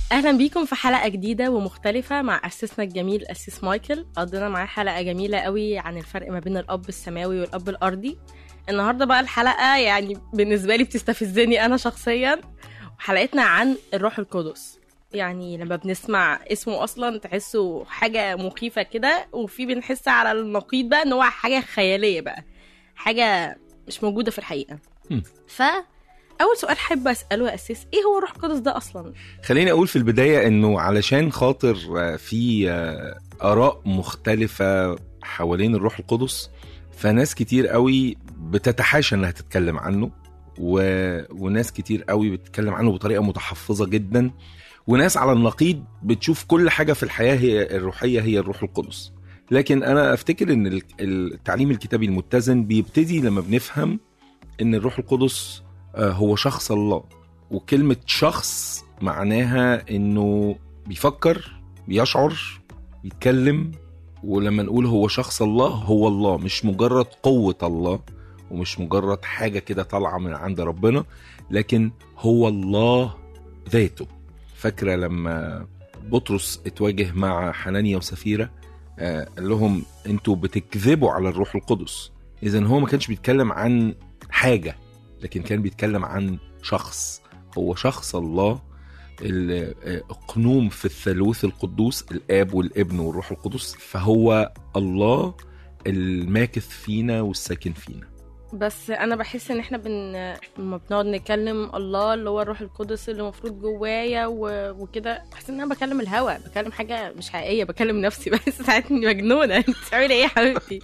اهلا بيكم في حلقه جديده ومختلفه مع اسسنا الجميل اسيس مايكل قضينا معاه حلقه جميله قوي عن الفرق ما بين الاب السماوي والاب الارضي النهارده بقى الحلقه يعني بالنسبه لي بتستفزني انا شخصيا وحلقتنا عن الروح القدس يعني لما بنسمع اسمه اصلا تحسه حاجه مخيفه كده وفي بنحس على النقيض بقى ان هو حاجه خياليه بقى حاجه مش موجوده في الحقيقه مم. ف اول سؤال حابه اساله يا اسيس ايه هو الروح القدس ده اصلا خليني اقول في البدايه انه علشان خاطر آه، في آه، اراء مختلفه حوالين الروح القدس فناس كتير قوي بتتحاشى انها تتكلم عنه و... وناس كتير قوي بتتكلم عنه بطريقه متحفظه جدا وناس على النقيض بتشوف كل حاجه في الحياه هي الروحيه هي الروح القدس لكن انا افتكر ان ال- التعليم الكتابي المتزن بيبتدي لما بنفهم ان الروح القدس آه، هو شخص الله وكلمة شخص معناها انه بيفكر بيشعر بيتكلم ولما نقول هو شخص الله هو الله مش مجرد قوة الله ومش مجرد حاجة كده طالعة من عند ربنا لكن هو الله ذاته فاكرة لما بطرس اتواجه مع حنانيا وسفيرة آه، قال لهم انتوا بتكذبوا على الروح القدس اذا هو ما كانش بيتكلم عن حاجة لكن كان بيتكلم عن شخص هو شخص الله الأقنوم في الثالوث القدوس الآب والابن والروح القدس فهو الله الماكث فينا والساكن فينا بس انا بحس ان احنا بن لما بنقعد نتكلم الله اللي هو الروح القدس اللي المفروض جوايا و... وكده بحس ان انا بكلم الهوا بكلم حاجه مش حقيقيه بكلم نفسي بحس ساعات اني مجنونه انت بتعملي ايه يا حبيبتي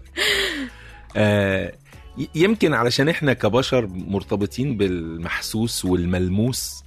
آه ي- يمكن علشان احنا كبشر مرتبطين بالمحسوس والملموس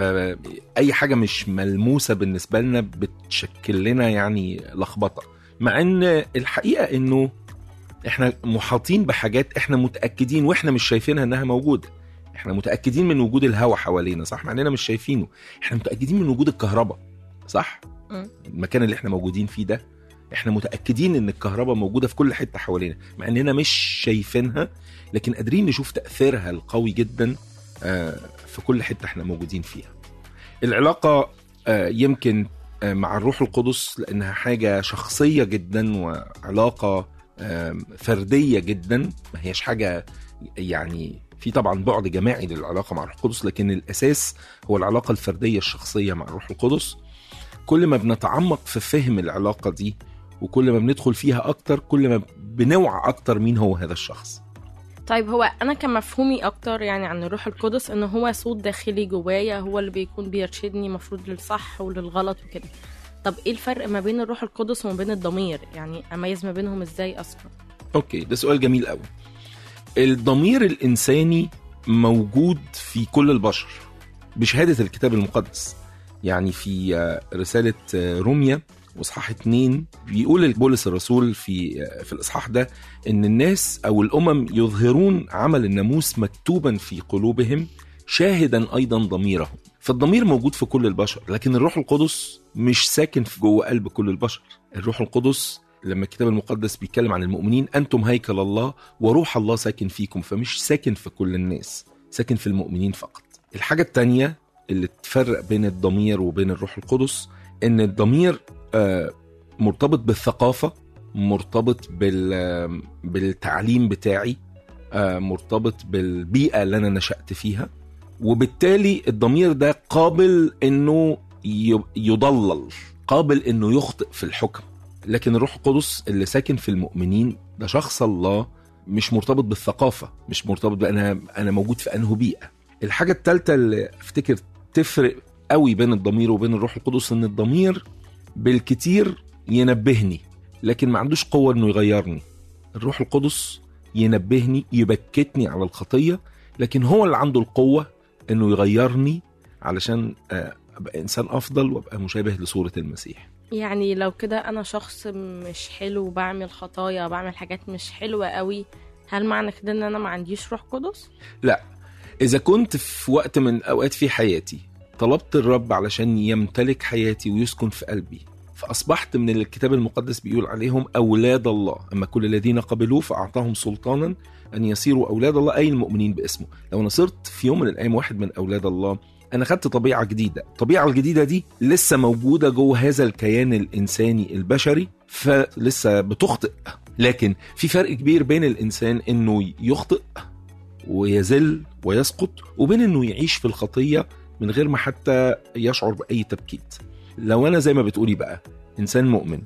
فأي حاجة مش ملموسة بالنسبة لنا بتشكل لنا يعني لخبطة مع ان الحقيقة انه احنا محاطين بحاجات احنا متأكدين واحنا مش شايفينها انها موجودة احنا متأكدين من وجود الهواء حوالينا صح مع اننا مش شايفينه احنا متأكدين من وجود الكهرباء صح مم. المكان اللي احنا موجودين فيه ده احنا متاكدين ان الكهرباء موجوده في كل حته حوالينا مع اننا مش شايفينها لكن قادرين نشوف تاثيرها القوي جدا آه، في كل حته احنا موجودين فيها العلاقه آه، يمكن آه، مع الروح القدس لانها حاجه شخصيه جدا وعلاقه آم، فرديه جدا ما هياش حاجه يعني في طبعا بعد جماعي للعلاقه مع الروح القدس لكن الاساس هو العلاقه الفرديه الشخصيه مع الروح القدس كل ما بنتعمق في فهم العلاقه دي وكل ما بندخل فيها اكتر كل ما بنوعى اكتر مين هو هذا الشخص طيب هو انا كمفهومي اكتر يعني عن الروح القدس ان هو صوت داخلي جوايا هو اللي بيكون بيرشدني مفروض للصح وللغلط وكده طب ايه الفرق ما بين الروح القدس وما بين الضمير يعني اميز ما بينهم ازاي اصلا اوكي ده سؤال جميل قوي الضمير الانساني موجود في كل البشر بشهاده الكتاب المقدس يعني في آه، رساله آه، روميا واصحاح اتنين بيقول بولس الرسول في آه، في الاصحاح ده ان الناس او الامم يظهرون عمل الناموس مكتوبا في قلوبهم شاهدا ايضا ضميرهم فالضمير موجود في كل البشر لكن الروح القدس مش ساكن في جوه قلب كل البشر الروح القدس لما الكتاب المقدس بيتكلم عن المؤمنين انتم هيكل الله وروح الله ساكن فيكم فمش ساكن في كل الناس ساكن في المؤمنين فقط الحاجة التانية اللي تفرق بين الضمير وبين الروح القدس ان الضمير آه، مرتبط بالثقافة مرتبط بال آه، بالتعليم بتاعي آه، مرتبط بالبيئة اللي أنا نشأت فيها وبالتالي الضمير ده قابل انه ي- يضلل قابل انه يخطئ في الحكم لكن الروح القدس اللي ساكن في المؤمنين ده شخص الله مش مرتبط بالثقافة مش مرتبط بأنا أنا موجود في أنه بيئة الحاجة الثالثة اللي أفتكر تفرق قوي بين الضمير وبين الروح القدس إن الضمير بالكتير ينبهني لكن ما عندوش قوة إنه يغيرني الروح القدس ينبهني يبكتني على الخطية لكن هو اللي عنده القوة إنه يغيرني علشان آه، أبقى إنسان أفضل وأبقى مشابه لصورة المسيح يعني لو كده انا شخص مش حلو بعمل خطايا بعمل حاجات مش حلوة قوي هل معنى كده ان انا ما عنديش روح قدس إذا كنت في وقت من الأوقات في حياتي طلبت الرب علشان يمتلك حياتي ويسكن في قلبي فأصبحت من الكتاب المقدس بيقول عليهم أولاد الله أما كل الذين قبلوه فأعطاهم سلطانا أن يصيروا أولاد الله أي المؤمنين باسمه لو أنا صرت في يوم من الأيام واحد من أولاد الله انا خدت طبيعه جديده الطبيعه الجديده دي لسه موجوده جوه هذا الكيان الانساني البشري فلسه بتخطئ لكن في فرق كبير بين الانسان انه يخطئ ويزل ويسقط وبين انه يعيش في الخطيه من غير ما حتى يشعر باي تبكيت لو انا زي ما بتقولي بقى انسان مؤمن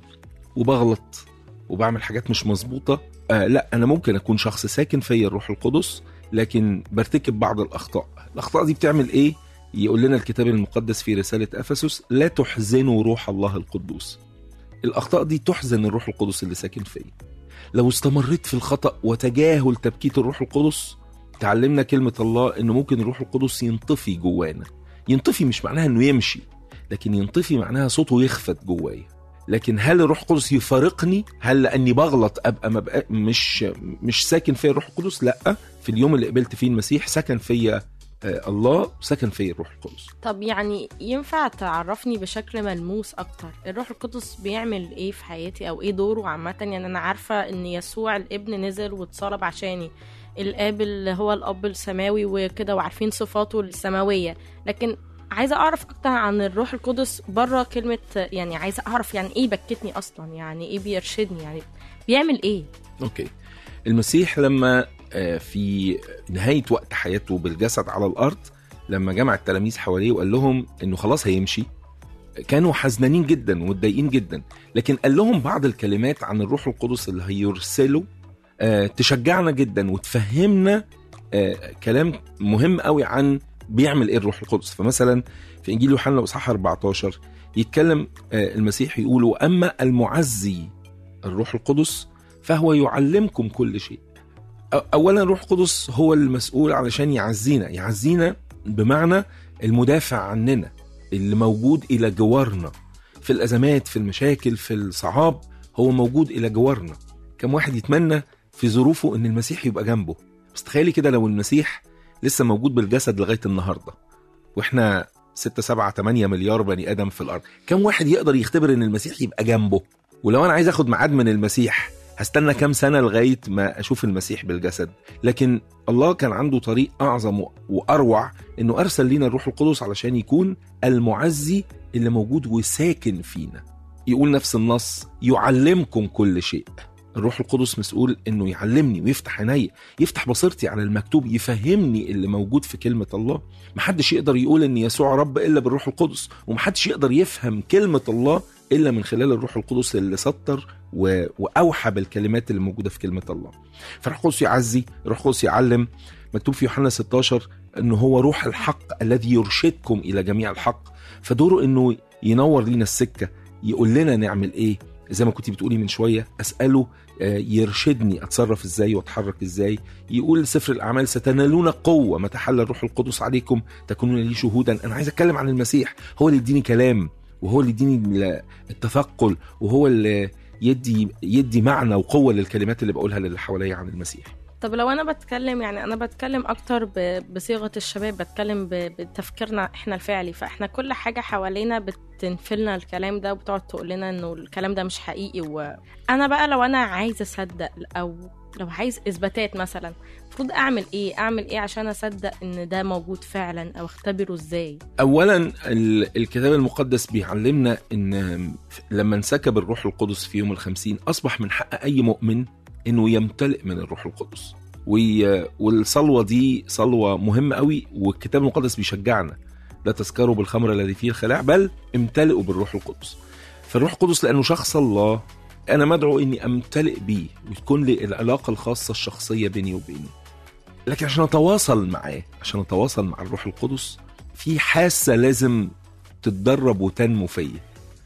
وبغلط وبعمل حاجات مش مظبوطه آه لا انا ممكن اكون شخص ساكن فيا الروح القدس لكن برتكب بعض الاخطاء الاخطاء دي بتعمل ايه يقول لنا الكتاب المقدس في رساله افسس لا تحزنوا روح الله القدوس الاخطاء دي تحزن الروح القدس اللي ساكن فيا لو استمريت في الخطا وتجاهل تبكيت الروح القدس تعلمنا كلمه الله انه ممكن الروح القدس ينطفي جوانا ينطفي مش معناها انه يمشي لكن ينطفي معناها صوته يخفت جوايا لكن هل الروح القدس يفارقني هل لاني بغلط ابقى, مبقى مش مش ساكن فيا الروح القدس لا في اليوم اللي قبلت فيه المسيح سكن فيا آه، الله سكن فيا الروح القدس طب يعني ينفع تعرفني بشكل ملموس اكتر الروح القدس بيعمل ايه في حياتي او ايه دوره عامه يعني انا عارفه ان يسوع الابن نزل واتصلب عشاني الاب اللي هو الاب السماوي وكده وعارفين صفاته السماويه لكن عايزه اعرف اكتر عن الروح القدس بره كلمه يعني عايزه اعرف يعني ايه بكتني اصلا يعني ايه بيرشدني يعني بيعمل ايه اوكي المسيح لما آه، في نهايه وقت حياته بالجسد على الارض لما جمع التلاميذ حواليه وقال لهم انه خلاص هيمشي كانوا حزنانين جدا ومتضايقين جدا لكن قال لهم بعض الكلمات عن الروح القدس اللي هيرسله آه، تشجعنا جدا وتفهمنا آه، كلام مهم قوي عن بيعمل ايه الروح القدس فمثلا في انجيل يوحنا اصحاح 14 يتكلم آه، المسيح يقول اما المعزي الروح القدس فهو يعلمكم كل شيء أ- اولا الروح القدس هو المسؤول علشان يعزينا يعزينا بمعنى المدافع عننا اللي موجود الى جوارنا في الازمات في المشاكل في الصعاب هو موجود الى جوارنا كم واحد يتمنى في ظروفه ان المسيح يبقى جنبه بس تخيلي كده لو المسيح لسه موجود بالجسد لغايه النهارده واحنا 6 7 8 مليار بني ادم في الارض كم واحد يقدر يختبر ان المسيح يبقى جنبه ولو انا عايز اخد ميعاد من المسيح هستنى كام سنه لغايه ما اشوف المسيح بالجسد لكن الله كان عنده طريق اعظم واروع انه ارسل لينا الروح القدس علشان يكون المعزي اللي موجود وساكن فينا يقول نفس النص يعلمكم كل شيء الروح القدس مسؤول انه يعلمني ويفتح عيني يفتح بصيرتي على المكتوب يفهمني اللي موجود في كلمه الله محدش يقدر يقول ان يسوع رب الا بالروح القدس ومحدش يقدر يفهم كلمه الله الا من خلال الروح القدس اللي سطر و... واوحى بالكلمات اللي موجوده في كلمه الله فالروح القدس يعزي الروح القدس يعلم مكتوب في يوحنا 16 انه هو روح الحق الذي يرشدكم الى جميع الحق فدوره انه ينور لينا السكه يقول لنا نعمل ايه زي ما كنت بتقولي من شويه اساله آه، يرشدني اتصرف ازاي واتحرك ازاي يقول سفر الاعمال ستنالون قوه متى حل الروح القدس عليكم تكونون لي شهودا انا عايز اتكلم عن المسيح هو اللي يديني كلام وهو اللي يديني ال- التثقل وهو اللي يدي يدي معنى وقوه للكلمات اللي بقولها للي حواليا عن المسيح طب لو انا بتكلم يعني انا بتكلم اكتر ب- بصيغه الشباب بتكلم ب- بتفكيرنا احنا الفعلي فاحنا كل حاجه حوالينا بتنفلنا الكلام ده وبتقعد تقول لنا انه الكلام ده مش حقيقي وانا بقى لو انا عايزه اصدق او لو عايز اثباتات مثلا المفروض اعمل ايه اعمل ايه عشان اصدق ان ده موجود فعلا او اختبره ازاي اولا ال- الكتاب المقدس بيعلمنا ان لما انسكب الروح القدس في يوم الخمسين اصبح من حق اي مؤمن انه يمتلئ من الروح القدس وي- والصلوه دي صلوه مهمه قوي والكتاب المقدس بيشجعنا لا تسكروا بالخمر الذي فيه الخلاع بل امتلئوا بالروح القدس فالروح القدس لانه شخص الله انا مدعو اني امتلئ بيه وتكون لي العلاقه الخاصه الشخصيه بيني وبينه لكن عشان اتواصل معاه عشان اتواصل مع الروح القدس في حاسه لازم تتدرب وتنمو فيا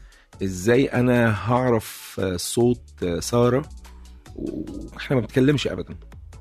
ازاي انا هعرف آه، صوت آه، ساره واحنا ما بنتكلمش ابدا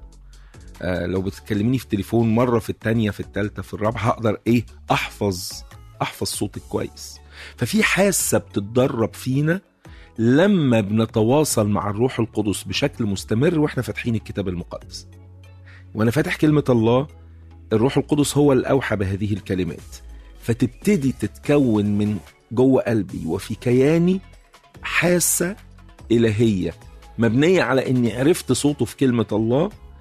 آه، لو بتكلميني في التليفون مره في التانية في التالتة في الرابعه هقدر ايه احفظ احفظ صوتك كويس ففي حاسه بتتدرب فينا لما بنتواصل مع الروح القدس بشكل مستمر واحنا فاتحين الكتاب المقدس وانا فاتح كلمه الله الروح القدس هو الاوحى بهذه الكلمات فتبتدي تتكون من جوه قلبي وفي كياني حاسه الهيه مبنيه على اني عرفت صوته في كلمه الله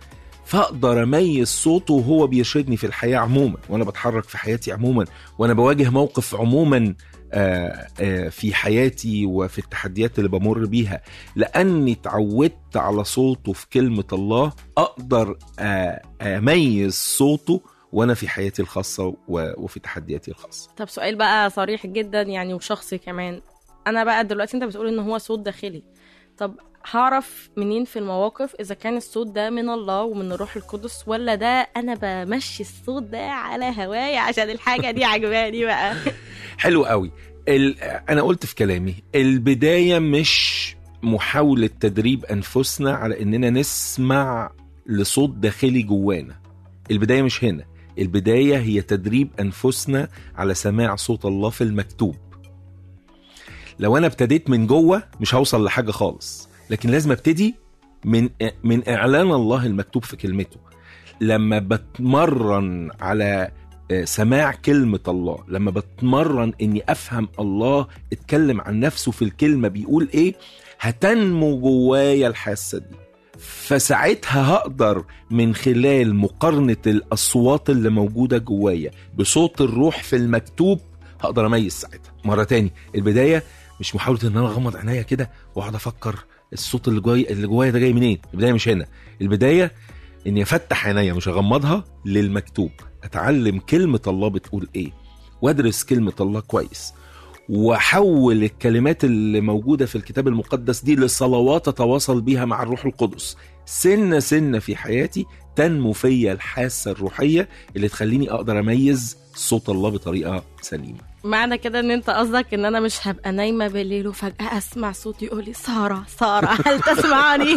فاقدر اميز صوته وهو بيرشدني في الحياه عموما وانا بتحرك في حياتي عموما وانا بواجه موقف عموما آه، آه، في حياتي وفي التحديات اللي بمر بيها لاني اتعودت على صوته في كلمه الله اقدر آه، اميز صوته وانا في حياتي الخاصه و- وفي تحدياتي الخاصه طب سؤال بقى صريح جدا يعني وشخصي كمان انا بقى دلوقتي انت بتقول ان هو صوت داخلي طب هعرف منين في المواقف اذا كان الصوت ده من الله ومن الروح القدس ولا ده انا بمشي الصوت ده على هوايا عشان الحاجه دي عجباني بقى حلو قوي ال... انا قلت في كلامي البدايه مش محاوله تدريب انفسنا على اننا نسمع لصوت داخلي جوانا البدايه مش هنا البدايه هي تدريب انفسنا على سماع صوت الله في المكتوب لو انا ابتديت من جوه مش هوصل لحاجه خالص لكن لازم ابتدي من من اعلان الله المكتوب في كلمته لما بتمرن على سماع كلمة الله لما بتمرن اني افهم الله اتكلم عن نفسه في الكلمة بيقول ايه هتنمو جوايا الحاسة دي فساعتها هقدر من خلال مقارنة الأصوات اللي موجودة جوايا بصوت الروح في المكتوب هقدر أميز ساعتها مرة تاني البداية مش محاولة إن أنا أغمض عينيا كده وأقعد أفكر الصوت اللي جوايا اللي جوايا ده جاي منين البداية مش هنا البداية إني أفتح عينيا مش أغمضها للمكتوب اتعلم كلمه الله بتقول ايه وادرس كلمه الله كويس واحول الكلمات اللي موجوده في الكتاب المقدس دي لصلوات اتواصل بيها مع الروح القدس سنه سنه في حياتي تنمو فيا الحاسه الروحيه اللي تخليني اقدر اميز صوت الله بطريقه سليمه معنى كده ان انت قصدك ان انا مش هبقى نايمه بالليل وفجاه اسمع صوت يقول لي ساره ساره هل تسمعني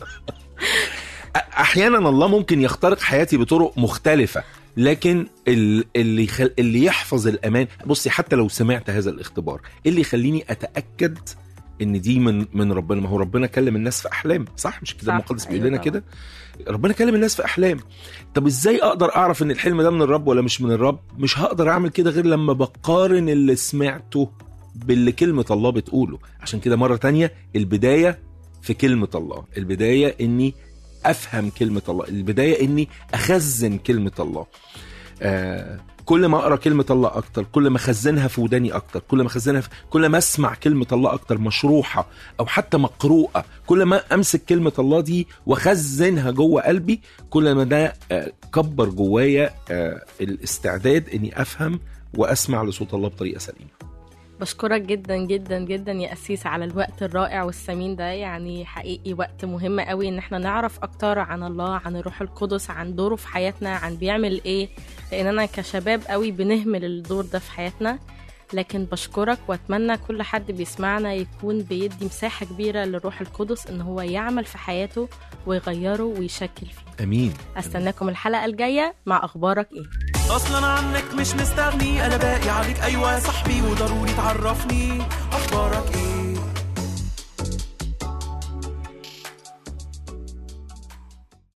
احيانا الله ممكن يخترق حياتي بطرق مختلفه لكن ال- اللي خل... اللي يحفظ الامان بصي حتى لو سمعت هذا الاختبار إيه اللي يخليني اتاكد ان دي من من ربنا ما هو ربنا كلم الناس في احلام صح مش الكتاب صح، المقدس بيقول أيوة لنا طبعا. كده ربنا كلم الناس في احلام طب ازاي اقدر اعرف ان الحلم ده من الرب ولا مش من الرب مش هقدر اعمل كده غير لما بقارن اللي سمعته باللي كلمة الله بتقوله عشان كده مرة تانية البداية في كلمة الله البداية اني افهم كلمة الله البداية اني اخزن كلمة الله آه كل ما اقرا كلمه الله اكتر كل ما اخزنها في وداني اكتر كل ما اخزنها في كل ما اسمع كلمه الله اكتر مشروحه او حتى مقروءه كل ما امسك كلمه الله دي واخزنها جوه قلبي كل ما ده آه كبر جوايا آه الاستعداد اني افهم واسمع لصوت الله بطريقه سليمه بشكرك جدا جدا جدا يا أسيس على الوقت الرائع والثمين ده يعني حقيقي وقت مهم قوي ان احنا نعرف اكتر عن الله عن الروح القدس عن دوره في حياتنا عن بيعمل ايه لاننا كشباب قوي بنهمل الدور ده في حياتنا لكن بشكرك واتمنى كل حد بيسمعنا يكون بيدي مساحة كبيرة للروح القدس ان هو يعمل في حياته ويغيره ويشكل فيه امين استناكم الحلقة الجاية مع اخبارك ايه اصلا عنك مش مستغني انا باقي عليك ايوه يا صاحبي وضروري تعرفني اخبارك